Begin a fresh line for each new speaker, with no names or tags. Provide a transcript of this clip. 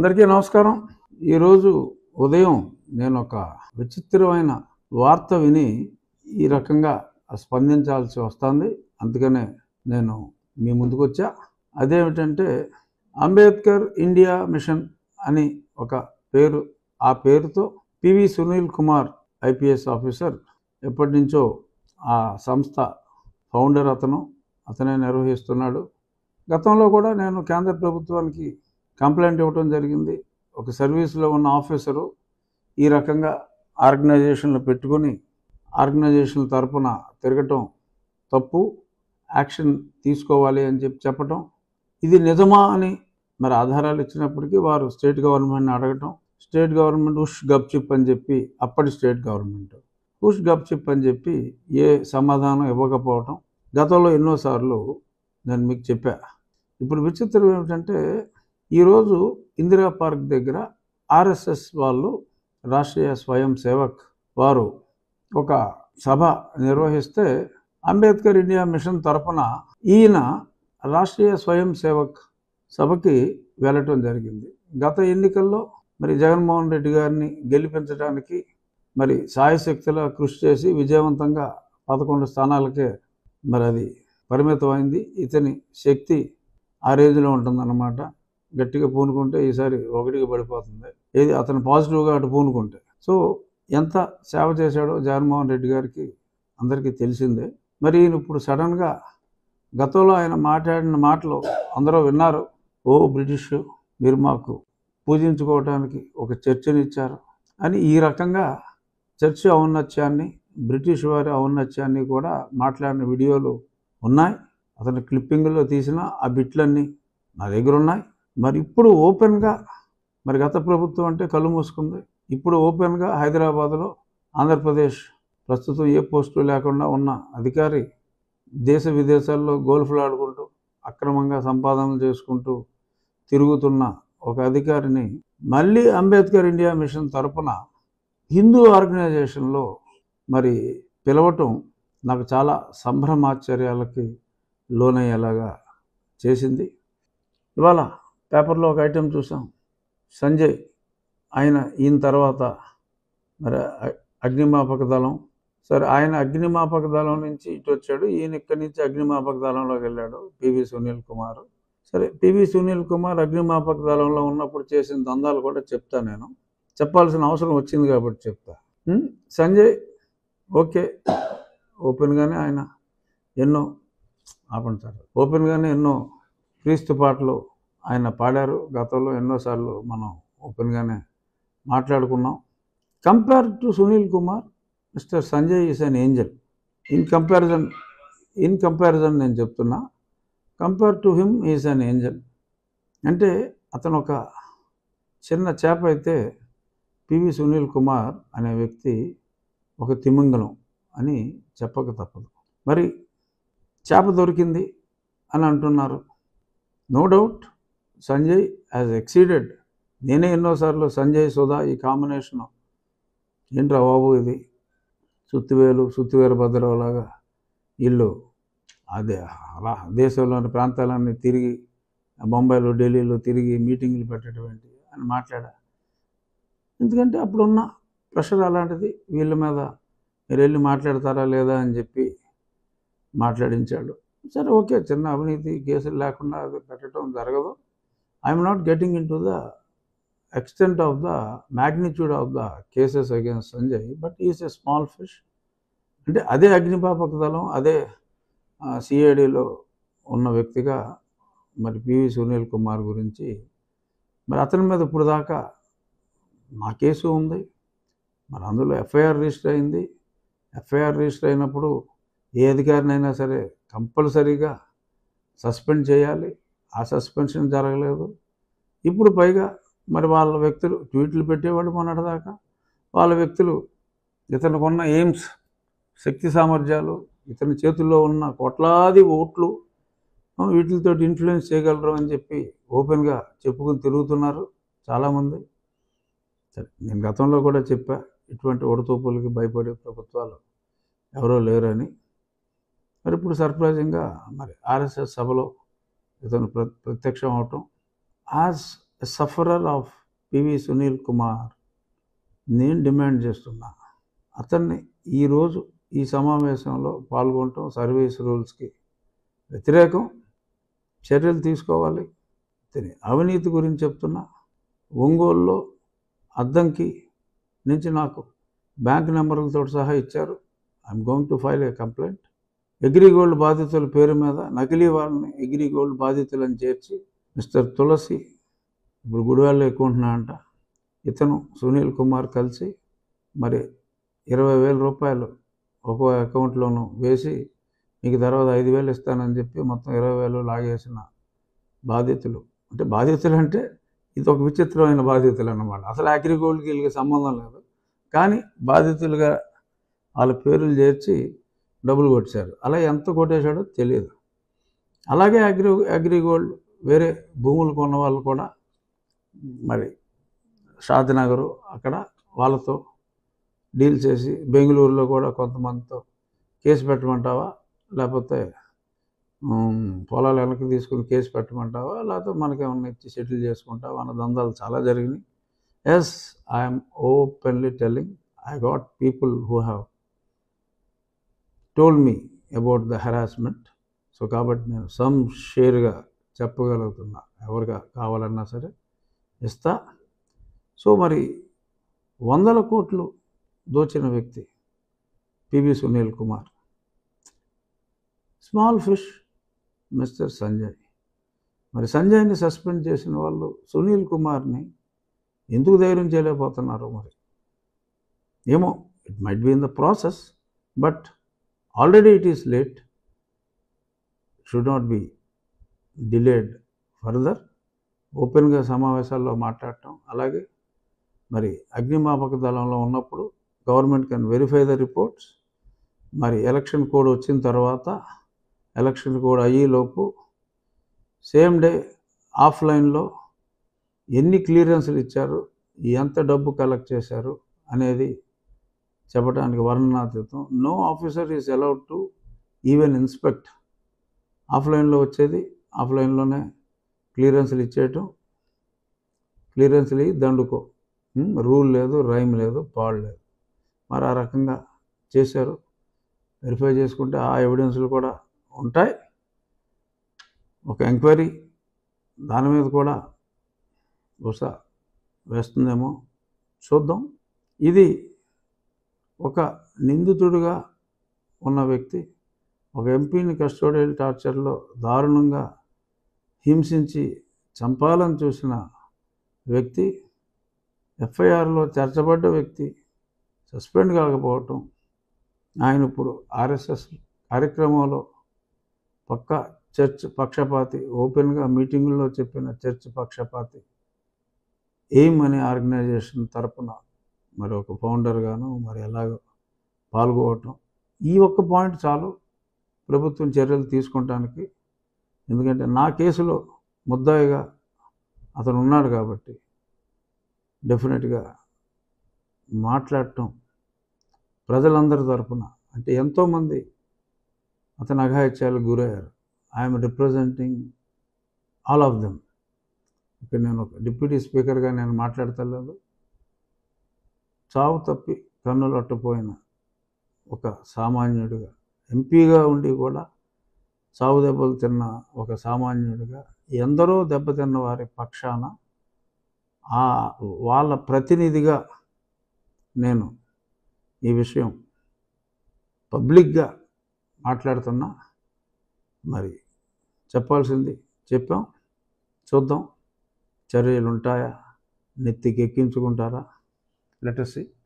అందరికీ నమస్కారం ఈరోజు ఉదయం నేను ఒక విచిత్రమైన వార్త విని ఈ రకంగా స్పందించాల్సి వస్తుంది అందుకనే నేను మీ ముందుకు వచ్చా అదేమిటంటే అంబేద్కర్ ఇండియా మిషన్ అని ఒక పేరు ఆ పేరుతో PV Sunil Kumar IPS officer ఎప్పటి నుంచో ఆ సంస్థ ఫౌండర్ అతను అతనే నిర్వహిస్తున్నాడు గతంలో కూడా నేను కేంద్ర ప్రభుత్వానికి కంప్లైంట్ ఇవ్వడం జరిగింది ఒక సర్వీస్లో ఉన్న ఆఫీసరు ఈ రకంగా ఆర్గనైజేషన్లు పెట్టుకొని ఆర్గనైజేషన్ తరపున తిరగటం తప్పు యాక్షన్ తీసుకోవాలి అని చెప్పి చెప్పటం ఇది నిజమా అని మరి ఆధారాలు ఇచ్చినప్పటికీ వారు స్టేట్ గవర్నమెంట్ని అడగటం స్టేట్ గవర్నమెంట్ ఉష్ గప్చిప్ అని చెప్పి అప్పటి స్టేట్ గవర్నమెంట్ ఉష్ గప్చిప్ అని చెప్పి ఏ సమాధానం ఇవ్వకపోవటం గతంలో ఎన్నోసార్లు నేను మీకు చెప్పా ఇప్పుడు విచిత్రం ఏమిటంటే ఈరోజు ఇందిరా పార్క్ దగ్గర ఆర్ఎస్ఎస్ వాళ్ళు రాష్ట్రీయ స్వయం సేవక్ వారు ఒక సభ నిర్వహిస్తే అంబేద్కర్ ఇండియా మిషన్ తరపున ఈయన రాష్ట్రీయ స్వయం సేవక్ సభకి వెళ్ళటం జరిగింది గత ఎన్నికల్లో మరి జగన్మోహన్ రెడ్డి గారిని గెలిపించడానికి మరి సాయశక్తిలో కృషి చేసి విజయవంతంగా పదకొండు స్థానాలకే మరి అది పరిమితమైంది ఇతని శక్తి ఆ రేంజ్లో ఉంటుందన్నమాట గట్టిగా పూనుకుంటే ఈసారి ఒకటికి పడిపోతుంది ఏది అతను పాజిటివ్గా అటు పూనుకుంటే సో ఎంత సేవ చేశాడో జగన్మోహన్ రెడ్డి గారికి అందరికీ తెలిసిందే మరి ఈయన ఇప్పుడు సడన్గా గతంలో ఆయన మాట్లాడిన మాటలు అందరూ విన్నారు ఓ బ్రిటిష్ మీరు మాకు పూజించుకోవడానికి ఒక చర్చని ఇచ్చారు అని ఈ రకంగా చర్చ ఔన్నత్యాన్ని బ్రిటిష్ వారి ఔన్నత్యాన్ని కూడా మాట్లాడిన వీడియోలు ఉన్నాయి అతని క్లిప్పింగ్లో తీసిన ఆ బిట్లన్నీ నా దగ్గర ఉన్నాయి మరి ఇప్పుడు ఓపెన్గా మరి గత ప్రభుత్వం అంటే కళ్ళు మూసుకుంది ఇప్పుడు ఓపెన్గా హైదరాబాద్లో ఆంధ్రప్రదేశ్ ప్రస్తుతం ఏ పోస్టు లేకుండా ఉన్న అధికారి దేశ విదేశాల్లో గోల్ఫ్లు ఆడుకుంటూ అక్రమంగా సంపాదనలు చేసుకుంటూ తిరుగుతున్న ఒక అధికారిని మళ్ళీ అంబేద్కర్ ఇండియా మిషన్ తరపున హిందూ ఆర్గనైజేషన్లో మరి పిలవటం నాకు చాలా సంభ్రమాశ్చర్యాలకి లోనయ్యేలాగా చేసింది ఇవాళ పేపర్లో ఒక ఐటెం చూసాం సంజయ్ ఆయన ఈయన తర్వాత మరి అ- అగ్నిమాపక దళం సరే ఆయన అగ్నిమాపక దళం నుంచి ఇటు వచ్చాడు ఈయన ఇక్కడి నుంచి అగ్నిమాపక దళంలోకి వెళ్ళాడు పివి సునీల్ కుమార్ సరే పివి సునీల్ కుమార్ అగ్నిమాపక దళంలో ఉన్నప్పుడు చేసిన దందాలు కూడా చెప్తా నేను చెప్పాల్సిన అవసరం వచ్చింది కాబట్టి చెప్తా ఉం? సంజయ్ ఓకే ఓపెన్గానే ఆయన ఎన్నో ఆపండి సార్ ఓపెన్గానే ఎన్నో క్రీస్తు పాటలు ఆయన పాడారు గతంలో ఎన్నోసార్లు మనం ఓపెన్గానే మాట్లాడుకున్నాం compare to Sunil Kumar mister Sanjay is an angel in comparison in comparison నేను చెప్తున్నా compare to him is an angel అంటే అతను ఒక చిన్న చేప అయితే పివి సునీల్ కుమార్ అనే వ్యక్తి ఒక తిమింగలం అని చెప్పక తప్పదు మరి చేప దొరికింది అని అంటున్నారు no doubt Sanjay has exceeded నేనే ఎన్నోసార్లు సంజయ్ సుధా ఈ కాంబినేషన్ ఏంట్రా బాబు ఇది సుత్తివేలు సుత్తివేల భద్రవలాగా వీళ్ళు అదే అలా దేశంలోని ప్రాంతాలన్నీ తిరిగి బొంబాయిలో ఢిల్లీలో తిరిగి మీటింగ్లు పెట్టడం ఏంటి అని మాట్లాడా ఎందుకంటే అప్పుడున్న ప్రెషర్ అలాంటిది వీళ్ళ మీద మీరు వెళ్ళి మాట్లాడతారా లేదా అని చెప్పి మాట్లాడించాడు సరే ఓకే చిన్న అవినీతి కేసులు లేకుండా అది పెట్టడం జరగదు I'm not getting into the extent of the magnitude of the cases against Sanjay but is a small fish అంటే అదే అగ్నిపాపక దళం అదే సిఐడిలో ఉన్న వ్యక్తిగా మరి పివి సునీల్ కుమార్ గురించి మరి అతని మీద ఇప్పుడు దాకా నా కేసు ఉంది మరి అందులో ఎఫ్ఐఆర్ రిజిస్టర్ అయింది ఎఫ్ఐఆర్ రిజిస్టర్ అయినప్పుడు ఏ అధికారినైనా సరే కంపల్సరీగా సస్పెండ్ చేయాలి ఆ సస్పెన్షన్ జరగలేదు ఇప్పుడు పైగా మరి వాళ్ళ వ్యక్తులు ట్వీట్లు పెట్టేవాళ్ళు మొన్నటిదాకా వాళ్ళ వ్యక్తులు ఇతనికి ఉన్న ఎయిమ్స్ శక్తి సామర్థ్యాలు ఇతని చేతుల్లో ఉన్న కోట్లాది ఓట్లు ఆ, వీటితో ఇన్ఫ్లుయెన్స్ చేయగలరు అని చెప్పి ఓపెన్గా చెప్పుకుని తిరుగుతున్నారు చాలామంది సరే నేను గతంలో కూడా చెప్పా ఇటువంటి ఒడతూపులకి భయపడే ప్రభుత్వాలు ఎవరో లేరని మరి ఇప్పుడు సర్ప్రైజింగ్గా మరి ఆర్ఎస్ఎస్ సభలో ఇతను ప్ర ప్రత్యక్షం అవటం as a sufferer of PV Sunil Kumar నేను డిమాండ్ చేస్తున్నా అతన్ని ఈరోజు ఈ సమావేశంలో పాల్గొనటం సర్వీస్ రూల్స్కి వ్యతిరేకం చర్యలు తీసుకోవాలి తిని అవినీతి గురించి చెప్తున్నా ఒంగోలులో అద్దంకి నుంచి నాకు బ్యాంక్ నెంబర్లతో సహా ఇచ్చారు I'm going to file a complaint Agrigold బాధితుల పేరు మీద నకిలీ వాళ్ళని అగ్రిగోల్డ్ బాధితులని చేర్చి మిస్టర్ తులసి ఇప్పుడు గుడివాళ్ళు ఎక్కుంటున్నా అంట ఇతను సునీల్ కుమార్ కలిసి మరి ఇరవై వేల రూపాయలు ఒక్కో అకౌంట్లోనూ వేసి మీకు తర్వాత ఐదు వేలు ఇస్తానని చెప్పి మొత్తం ఇరవై వేలు లాగేసిన బాధితులు అంటే బాధితులు అంటే ఇది ఒక విచిత్రమైన బాధితులు అన్నమాట అసలు అగ్రిగోల్డ్కి వీళ్ళకి సంబంధం లేదు కానీ బాధితులుగా వాళ్ళ పేర్లు చేర్చి డబ్బులు కొట్టేశారు అలా ఎంత కొట్టేశాడో తెలియదు అలాగే అగ్రి అగ్రిగోల్డ్ వేరే భూములు కొన్న వాళ్ళు కూడా మరి షాద్నగరు అక్కడ వాళ్ళతో డీల్ చేసి బెంగళూరులో కూడా కొంతమందితో కేసు పెట్టమంటావా లేకపోతే ఉమ్, పొలాలు వెనక్కి తీసుకుని కేసు పెట్టమంటావా లేకపోతే మనకేమన్నా ఇచ్చి సెటిల్ చేసుకుంటావా అన్న దందాలు చాలా జరిగినాయి yes I'm openly telling I got people who have told me about the harassment so కాబట్టి నేను సమ్ షేర్గా చెప్పగలుగుతున్నా ఎవరిగా కావాలన్నా సరే ఇస్తా సో మరి వందల కోట్లు దోచిన వ్యక్తి PV Sunil Kumar small fish mister Sanjay మరి సంజయ్ని సస్పెండ్ చేసిన వాళ్ళు సునీల్ కుమార్ని ఎందుకు ధైర్యం చేయలేకపోతున్నారు మరి ఏమో it might be in the process but already it is late should not be delayed further ఓపెన్గా సమావేశాల్లో మాట్లాడటం అలాగే మరి అగ్నిమాపక దళంలో ఉన్నప్పుడు government can verify the reports మరి ఎలక్షన్ కోడ్ వచ్చిన తర్వాత ఎలక్షన్ కోడ్ అయ్యేలోపు సేమ్ డే ఆఫ్లైన్లో ఎన్ని క్లియరెన్స్లు ఇచ్చారు ఎంత డబ్బు కలెక్ట్ చేశారు అనేది చెప్పడానికి వర్ణనాతీతం no officer is allowed to even inspect ఆఫ్లైన్లో వచ్చేది ఆఫ్లైన్లోనే క్లియరెన్స్లు ఇచ్చేయటం క్లియరెన్స్లు ఇవి దండుకో ఉమ్, రూల్ లేదు రైమ్ లేదు పాడు లేదు మరి ఆ రకంగా చేశారు వెరిఫై చేసుకుంటే ఆ ఎవిడెన్స్లు కూడా ఉంటాయి ఒక ఎంక్వైరీ దాని మీద కూడా బహుశా వేస్తుందేమో చూద్దాం ఇది ఒక నిందితుడిగా ఉన్న వ్యక్తి ఒక ఎంపీని కస్టోడియల్ టార్చర్లో దారుణంగా హింసించి చంపాలని చూసిన వ్యక్తి ఎఫ్ఐఆర్లో చేర్చబడ్డ వ్యక్తి సస్పెండ్ కాకపోవటం ఆయన ఇప్పుడు ఆర్ఎస్ఎస్ కార్యక్రమంలో పక్క చర్చ్ పక్షపాతి ఓపెన్గా మీటింగుల్లో చెప్పిన చర్చ్ పక్షపాతి ఎయిమ్ అనే ఆర్గనైజేషన్ తరపున మరి ఒక ఫౌండర్గాను మరి ఎలాగో పాల్గొవటం ఈ ఒక్క పాయింట్ చాలు ప్రభుత్వం చర్యలు తీసుకుంటానికి ఎందుకంటే నా కేసులో ముద్దాయిగా అతను ఉన్నాడు కాబట్టి డెఫినెట్గా మాట్లాడటం ప్రజలందరి తరపున అంటే ఎంతోమంది అతని అఘాయిత్యాలకు గురయ్యారు I'm representing all of them ఇక్కడ నేను ఒక డిప్యూటీ స్పీకర్గా నేను మాట్లాడతలేదు చావు తప్పి కన్నులట్టపోయిన ఒక సామాన్యుడిగా ఎంపీగా ఉండి కూడా చావు దెబ్బలు తిన్న ఒక సామాన్యుడిగా ఎందరో దెబ్బతిన్న వారి పక్షాన ఆ వాళ్ళ ప్రతినిధిగా నేను ఈ విషయం పబ్లిక్గా మాట్లాడుతున్నా మరి చెప్పాల్సింది చెప్పాం చూద్దాం చర్యలు ఉంటాయా నెత్తికి ఎక్కించుకుంటారా లెటర్సీ